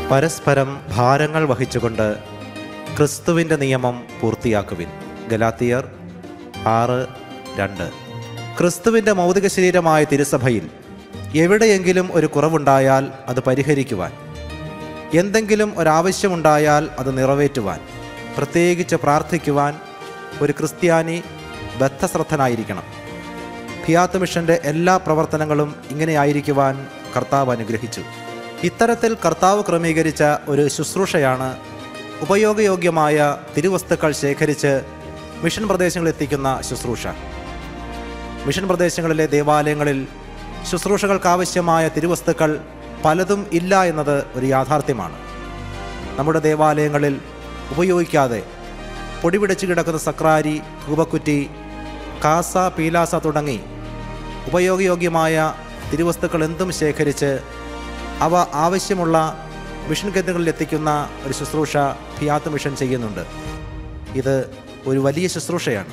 പരസ്പരം ഭാരങ്ങൾ വഹിച്ചുകൊണ്ട് ക്രിസ്തുവിൻ്റെ നിയമം പൂർത്തിയാക്കുവിൻ ഗലാത്തിയർ ആറ് രണ്ട് ക്രിസ്തുവിൻ്റെ മൗതിക ശരീരമായ തിരുസഭയിൽ എവിടെയെങ്കിലും ഒരു കുറവുണ്ടായാൽ അത് പരിഹരിക്കുവാൻ എന്തെങ്കിലും ഒരാവശ്യമുണ്ടായാൽ അത് നിറവേറ്റുവാൻ പ്രത്യേകിച്ച് പ്രാർത്ഥിക്കുവാൻ ഒരു ക്രിസ്ത്യാനി ബദ്ധശ്രദ്ധനായിരിക്കണം ഫിയാത്ത് മിഷന്റെ എല്ലാ പ്രവർത്തനങ്ങളും ഇങ്ങനെയായിരിക്കുവാൻ കർത്താവ് അനുഗ്രഹിച്ചു ഇത്തരത്തിൽ കർത്താവ് ക്രമീകരിച്ച ഒരു ശുശ്രൂഷയാണ് ഉപയോഗയോഗ്യമായ തിരുവസ്തുക്കൾ ശേഖരിച്ച് മിഷൻ പ്രദേശങ്ങളിൽ എത്തിക്കുന്ന ശുശ്രൂഷ മിഷൻ പ്രദേശങ്ങളിലെ ദേവാലയങ്ങളിൽ ശുശ്രൂഷകൾക്കാവശ്യമായ തിരുവസ്തുക്കൾ പലതും ഇല്ല എന്നത് ഒരു യാഥാർത്ഥ്യമാണ് നമ്മുടെ ദേവാലയങ്ങളിൽ ഉപയോഗിക്കാതെ പൊടിപിടിച്ച് കിടക്കുന്ന സക്രാരി ധൂപക്കുറ്റി കാസ പീലാസ തുടങ്ങി ഉപയോഗയോഗ്യമായ തിരുവസ്തുക്കൾ എന്തും ശേഖരിച്ച് അവ ആവശ്യമുള്ള മിഷൻ കേന്ദ്രങ്ങളിൽ എത്തിക്കുന്ന ഒരു ശുശ്രൂഷ ഫിയാത്ത് മിഷൻ ചെയ്യുന്നുണ്ട് ഇത് ഒരു വലിയ ശുശ്രൂഷയാണ്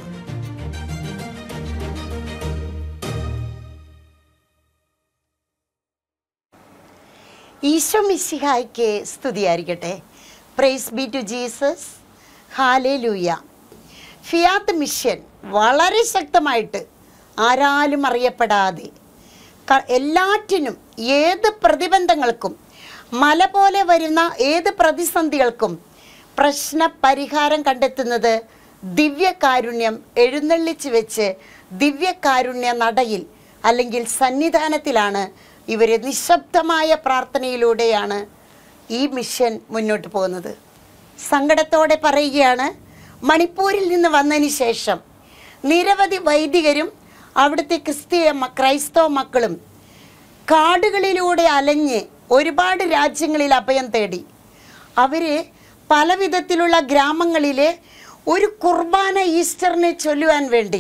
ഈശോ മിശിഹായ്ക്ക് സ്തുതിയായിരിക്കട്ടെ പ്രൈസ് ബി ടു ജീസസ് ഹാലേ ലൂയ ഫിയാത്ത് മിഷൻ വളരെ ശക്തമായിട്ട് ആരാലും അറിയപ്പെടാതെ ക- എല്ലാറ്റിനും ഏത് പ്രതിബന്ധങ്ങൾക്കും മല പോലെ വരുന്ന ഏത് പ്രതിസന്ധികൾക്കും പ്രശ്ന പരിഹാരം കണ്ടെത്തുന്നത് ദിവ്യകാരുണ്യം എഴുന്നള്ളിച്ച് വെച്ച് ദിവ്യകാരുണ്യ നടയിൽ അല്ലെങ്കിൽ സന്നിധാനത്തിലാണ് ഇവർ നിശബ്ദമായ പ്രാർത്ഥനയിലൂടെയാണ് ഈ മിഷൻ മുന്നോട്ട് പോകുന്നത് സങ്കടത്തോടെ പറയുകയാണ് മണിപ്പൂരിൽ നിന്ന് വന്നതിന് ശേഷം നിരവധി വൈദികരും അവിടുത്തെ ക്രിസ്തീയ മ- ക്രൈസ്തവ മക്കളും കാടുകളിലൂടെ അലഞ്ഞ് ഒരുപാട് രാജ്യങ്ങളിൽ അഭയം തേടി അവർ പല വിധത്തിലുള്ള ഗ്രാമങ്ങളിലെ ഒരു കുർബാന ഈസ്റ്ററിനെ ചൊല്ലുവാൻ വേണ്ടി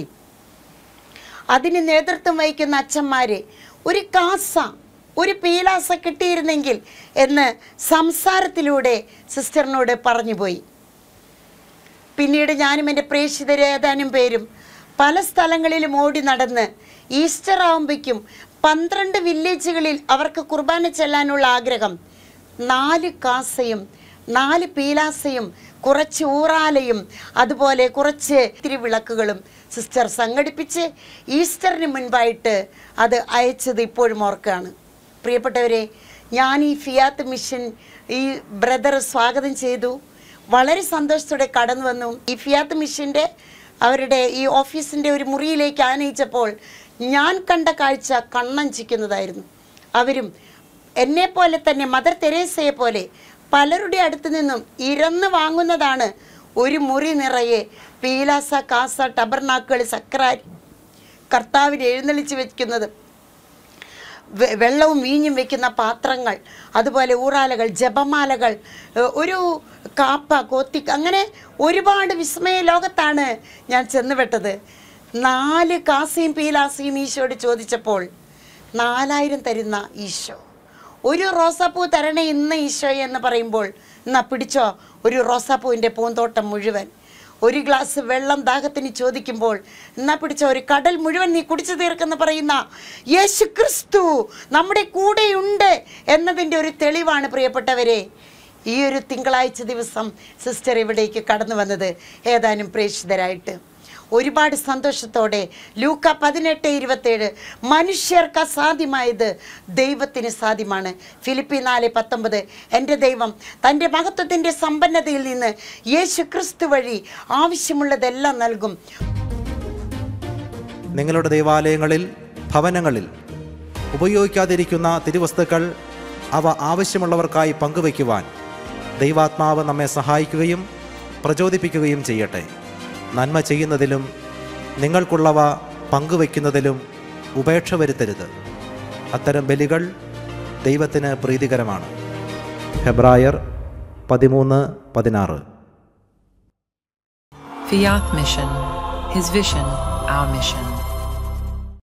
അതിന് നേതൃത്വം വഹിക്കുന്ന അച്ഛന്മാര് ഒരു കാസ ഒരു പീലാസ കിട്ടിയിരുന്നെങ്കിൽ എന്ന് സംസാരത്തിലൂടെ സിസ്റ്ററിനോട് പറഞ്ഞുപോയി പിന്നീട് ഞാനും എൻ്റെ പ്രേക്ഷിതരെ ഏതാനും പേരും പല സ്ഥലങ്ങളിലും ഓടി നടന്ന് ഈസ്റ്റർ ആകുമ്പോഴേക്കും പന്ത്രണ്ട് വില്ലേജുകളിൽ അവർക്ക് കുർബാന ചെല്ലാനുള്ള ആഗ്രഹം നാല് കാസയും നാല് പീലാസയും കുറച്ച് ഊറാലയും അതുപോലെ കുറച്ച് തിരുവിളക്കുകളും സിസ്റ്റർ സംഘടിപ്പിച്ച് ഈസ്റ്ററിന് മുൻപായിട്ട് അത് അയച്ചത് ഇപ്പോഴും ഓർക്കുകയാണ് പ്രിയപ്പെട്ടവരെ ഞാൻ ഈ ഫിയാത്ത് മിഷൻ ഈ ബ്രദർ സ്വാഗതം ചെയ്തു വളരെ സന്തോഷത്തോടെ കടന്നു വന്നു ഈ ഫിയാത്ത് മിഷൻ്റെ അവരുടെ ഈ ഓഫീസിൻ്റെ ഒരു മുറിയിലേക്ക് ആനയിച്ചപ്പോൾ ഞാൻ കണ്ട കാഴ്ച കണ്ണഞ്ചിക്കുന്നതായിരുന്നു അവരും എന്നെ പോലെ തന്നെ മദർ തെരേസയെ പോലെ പലരുടെ അടുത്ത് നിന്നും ഇരന്ന് വാങ്ങുന്നതാണ് ഒരു മുറി നിറയെ പീലാസ കാസ ടബർനാക്കുകൾ സക്രാരി കർത്താവിനെ എഴുന്നള്ളിച്ച് വെക്കുന്നത് വെ- വെള്ളവും വീഞ്ഞും വെക്കുന്ന പാത്രങ്ങൾ അതുപോലെ ഊറാലകൾ ജപമാലകൾ ഏഹ് ഒരു കാപ്പ കോത്തി അങ്ങനെ ഒരുപാട് വിസ്മയ ലോകത്താണ് ഞാൻ ചെന്നുപെട്ടത് നാല് കാസിയും പീലാസിയും ഈശോയോട് ചോദിച്ചപ്പോൾ നാലായിരം തരുന്ന ഈശോ ഒരു റോസാപ്പൂ തരണേ ഇന്ന് ഈശോ എന്ന് പറയുമ്പോൾ എന്നാ പിടിച്ചോ ഒരു റോസാപ്പൂവിൻ്റെ പൂന്തോട്ടം മുഴുവൻ ഒരു ഗ്ലാസ് വെള്ളം ദാഹത്തിന് ചോദിക്കുമ്പോൾ എന്നാ പിടിച്ച ഒരു കടൽ മുഴുവൻ നീ കുടിച്ചു തീർക്കെന്ന് പറയുന്ന യേശു ക്രിസ്തു നമ്മുടെ കൂടെയുണ്ട് എന്നതിൻ്റെ ഒരു തെളിവാണ് പ്രിയപ്പെട്ടവരെ ഈ ഒരു തിങ്കളാഴ്ച ദിവസം സിസ്റ്റർ ഇവിടേക്ക് കടന്നു വന്നത് ഏതാനും പ്രേക്ഷിതരായിട്ട് ഒരുപാട് സന്തോഷത്തോടെ ലൂക്ക പതിനെട്ട് ഇരുപത്തേഴ് മനുഷ്യർക്ക് അസാധ്യമായത് ദൈവത്തിന് സാധ്യമാണ് ഫിലിപ്പി നാല് പത്തൊമ്പത് എൻ്റെ ദൈവം തൻ്റെ മഹത്വത്തിൻ്റെ സമ്പന്നതയിൽ നിന്ന് യേശു ക്രിസ്തു വഴി ആവശ്യമുള്ളതെല്ലാം നൽകും നിങ്ങളുടെ ദേവാലയങ്ങളിൽ ഭവനങ്ങളിൽ ഉപയോഗിക്കാതിരിക്കുന്ന തിരുവസ്തുക്കൾ അവ ആവശ്യമുള്ളവർക്കായി പങ്കുവയ്ക്കുവാൻ ദൈവാത്മാവ് നമ്മെ സഹായിക്കുകയും പ്രചോദിപ്പിക്കുകയും ചെയ്യട്ടെ നന്മ ചെയ്യുന്നതിലും നിങ്ങൾക്കുള്ളവ പങ്കുവയ്ക്കുന്നതിലും ഉപേക്ഷ വരുത്തരുത് അത്തരം ബലികൾ ദൈവത്തിന് പ്രീതികരമാണ് ഹെബ്രായർ പതിമൂന്ന് പതിനാറ് Fiat Mission, His vision, our mission.